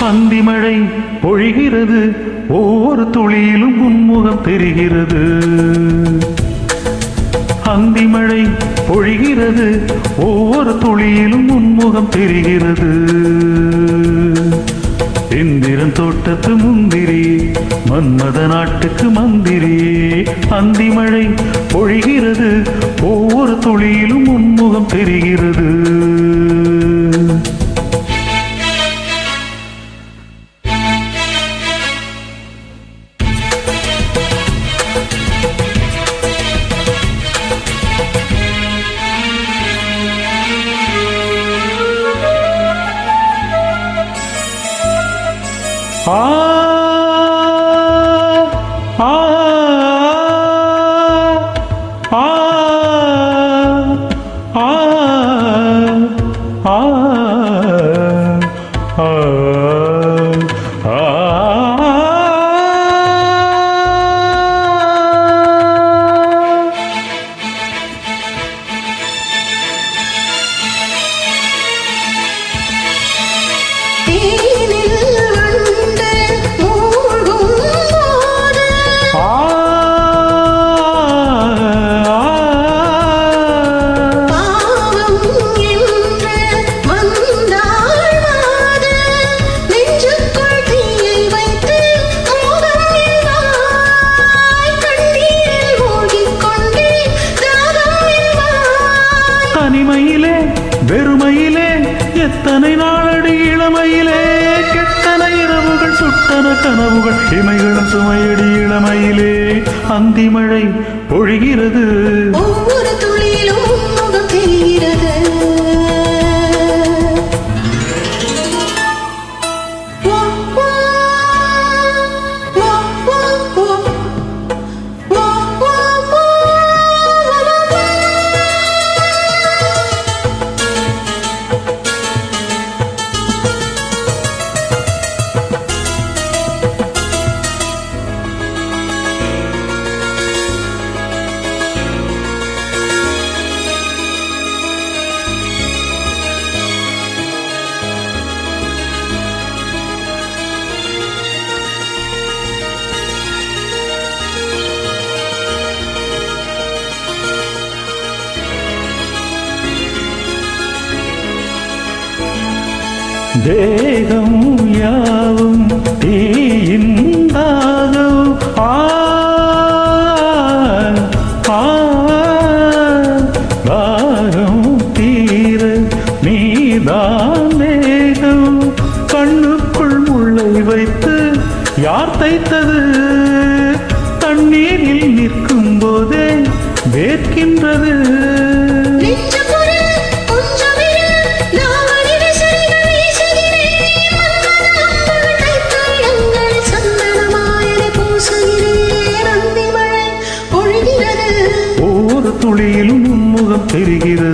அந்தி மழை பொழிகிறது ஒவ்வொரு துளியிலும் உன்முகம் தெரிகிறது அந்தி மழை பொழிகிறது ஒவ்வொரு துளியிலும் உன்முகம் தெரிகிறது இந்திரன் தோட்டத்து முந்திரி மன்மத நாட்டுக்கு மந்திரி அந்தி மழை பொழிகிறது ஒவ்வொரு துளியிலும் உன்முகம் தெரிகிறது ஆ ஆ ஆ ஆ ஆ ஆ தேனில் வண்டு மூழ்கும் போது பாவம் என்று வந்தாள் மாது நெஞ்சுக்குள் தீயை வைத்து மோகம் என்பாய் கண்ணீரில் மூழ்கிக் கொண்டே தாகம் என்பாய் தனிமையிலே வெறுமையிலே எத்தனை நாளடி இளமையிலே கெட்டன இரவுகள் சுட்டன கனவுகள் இமைகளும் சுமையடி இளமையிலே அந்தி மழை பொழிகிறது ஒவ்வொரு துளியிலும் முகம் தெரிகிறது வா, வா, வா, வா, வா. வா, வா, வா, வா, வா. தேகம் யாவும் தீயின்றாகும் ஆ ஆ தாகம் தீர நீதான் மேகம் கண்ணுக்குள் முள்ளை வைத்து யார் தைத்தது தண்ணீரில் நிற்கும் போதே வேர்க்கின்றது நெஞ்சமுறை கொஞ்சமிரு, நாவடி விசிறிகள் வீசுகிறேன். மன்மத அம்புகள் தைத்த இடங்களில் சந்தனமாயனை பூசுகிறேன். அந்தி மழை பொழிகிறது ஒவ்வொரு துளியிலும் உன்முகம் தெரிகிறது